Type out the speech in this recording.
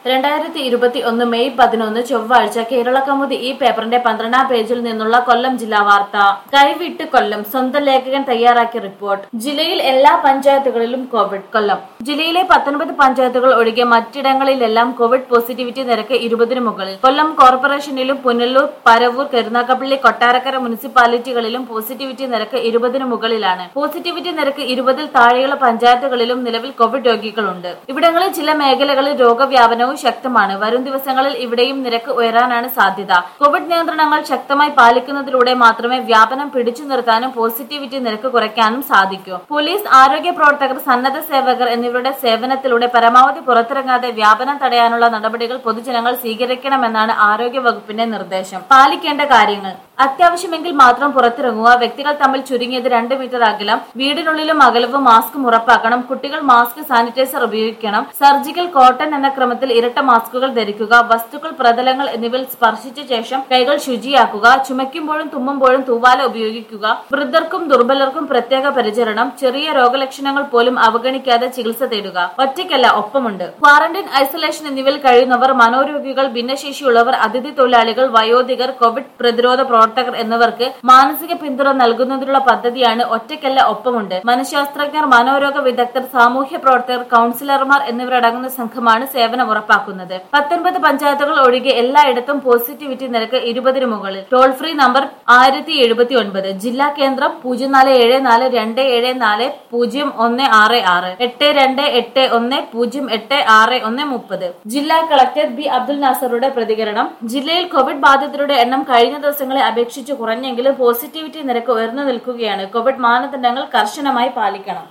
രണ്ടായിരത്തി ഇരുപത്തി ഒന്ന് മെയ് പതിനൊന്ന് ചൊവ്വാഴ്ച കേരള കൗമുദി ഈ പേപ്പറിന്റെ പന്ത്രണ്ടാം പേജിൽ നിന്നുള്ള കൊല്ലം ജില്ലാ വാർത്ത കൈവിട്ട് കൊല്ലം സ്വന്തം ലേഖകൻ തയ്യാറാക്കിയ റിപ്പോർട്ട് ജില്ലയിൽ എല്ലാ പഞ്ചായത്തുകളിലും കോവിഡ് കൊല്ലം ജില്ലയിലെ പത്തൊൻപത് പഞ്ചായത്തുകൾ ഒഴികെ മറ്റിടങ്ങളിലെല്ലാം കോവിഡ് പോസിറ്റിവിറ്റി നിരക്ക് ഇരുപതിന് മുകളിൽ കൊല്ലം കോർപ്പറേഷനിലും പുനലൂർ പരവൂർ കരുനാഗപ്പള്ളി കൊട്ടാരക്കര മുനിസിപ്പാലിറ്റികളിലും പോസിറ്റിവിറ്റി നിരക്ക് ഇരുപതിന് മുകളിലാണ് പോസിറ്റിവിറ്റി നിരക്ക് ഇരുപതിൽ താഴെയുള്ള പഞ്ചായത്തുകളിലും നിലവിൽ കോവിഡ് രോഗികളുണ്ട് ഇവിടങ്ങളിൽ ചില മേഖലകളിൽ രോഗവ്യാപനവും ശക്തമാണ് വരും ദിവസങ്ങളിൽ ഇവിടെയും നിരക്ക് ഉയരാനാണ് സാധ്യത കോവിഡ് നിയന്ത്രണങ്ങൾ ശക്തമായി പാലിക്കുന്നതിലൂടെ മാത്രമേ വ്യാപനം പിടിച്ചു നിർത്താനും പോസിറ്റിവിറ്റി നിരക്ക് കുറയ്ക്കാനും സാധിക്കൂ പോലീസ് ആരോഗ്യ പ്രവർത്തകർ സന്നദ്ധ സേവകർ എന്നിവരുടെ സേവനത്തിലൂടെ പരമാവധി പുറത്തിറങ്ങാതെ വ്യാപനം തടയാനുള്ള നടപടികൾ പൊതുജനങ്ങൾ സ്വീകരിക്കണമെന്നാണ് ആരോഗ്യ വകുപ്പിന്റെ നിർദ്ദേശം പാലിക്കേണ്ട കാര്യങ്ങൾ അത്യാവശ്യമെങ്കിൽ മാത്രം പുറത്തിറങ്ങുക വ്യക്തികൾ തമ്മിൽ ചുരുങ്ങിയത് രണ്ട് മീറ്റർ അകലം വീടിനുള്ളിലും അകലവും മാസ്കും ഉറപ്പാക്കണം കുട്ടികൾ മാസ്ക് സാനിറ്റൈസർ ഉപയോഗിക്കണം സർജിക്കൽ കോട്ടൺ എന്ന ക്രമത്തിൽ ഇരട്ട മാസ്കുകൾ ധരിക്കുക വസ്തുക്കൾ പ്രതലങ്ങൾ എന്നിവയിൽ സ്പർശിച്ച ശേഷം കൈകൾ ശുചിയാക്കുക ചുമയ്ക്കുമ്പോഴും തുമ്മുമ്പോഴും തൂവാല ഉപയോഗിക്കുക വൃദ്ധർക്കും ദുർബലർക്കും പ്രത്യേക പരിചരണം ചെറിയ രോഗലക്ഷണങ്ങൾ പോലും അവഗണിക്കാതെ ചികിത്സ തേടുക ഒറ്റയ്ക്കല്ല ഒപ്പമുണ്ട് ക്വാറന്റൈൻ ഐസൊലേഷൻ എന്നിവയിൽ കഴിയുന്നവർ മനോരോഗികൾ ഭിന്നശേഷിയുള്ളവർ അതിഥി തൊഴിലാളികൾ വയോധികർ കോവിഡ് പ്രതിരോധ പ്രവർത്തകർ എന്നിവർക്ക് മാനസിക പിന്തുണ നൽകുന്നതിനുള്ള പദ്ധതിയാണ് ഒറ്റയ്ക്കല്ല ഒപ്പമുണ്ട് മനഃശാസ്ത്രജ്ഞർ മനോരോഗ വിദഗ്ധർ സാമൂഹ്യ പ്രവർത്തകർ കൌൺസിലർമാർ എന്നിവരടങ്ങുന്ന സംഘമാണ് സേവനം ഉറപ്പാക്കുന്നത് പത്തൊൻപത് പഞ്ചായത്തുകൾ ഒഴികെ എല്ലായിടത്തും പോസിറ്റിവിറ്റി നിരക്ക് ഇരുപതിന് മുകളിൽ ടോൾ ഫ്രീ നമ്പർ ആയിരത്തി എഴുപത്തി ഒൻപത് ജില്ലാ കേന്ദ്രം പൂജ്യം നാല് ഏഴ് നാല് രണ്ട് ഏഴ് നാല് പൂജ്യം ഒന്ന് ആറ് ആറ് എട്ട് രണ്ട് എട്ട് ഒന്ന് പൂജ്യം എട്ട് ആറ് ഒന്ന് മുപ്പത് ജില്ലാ കളക്ടർ ബി അബ്ദുൽ നാസറുടെ പ്രതികരണം ജില്ലയിൽ കോവിഡ് ബാധിതരുടെ എണ്ണം കഴിഞ്ഞ ദിവസങ്ങളെ അപേക്ഷിച്ച് കുറഞ്ഞെങ്കിലും പോസിറ്റിവിറ്റി നിരക്ക് ഉയർന്നു നിൽക്കുകയാണ് കോവിഡ് മാനദണ്ഡങ്ങൾ കർശനമായി പാലിക്കണം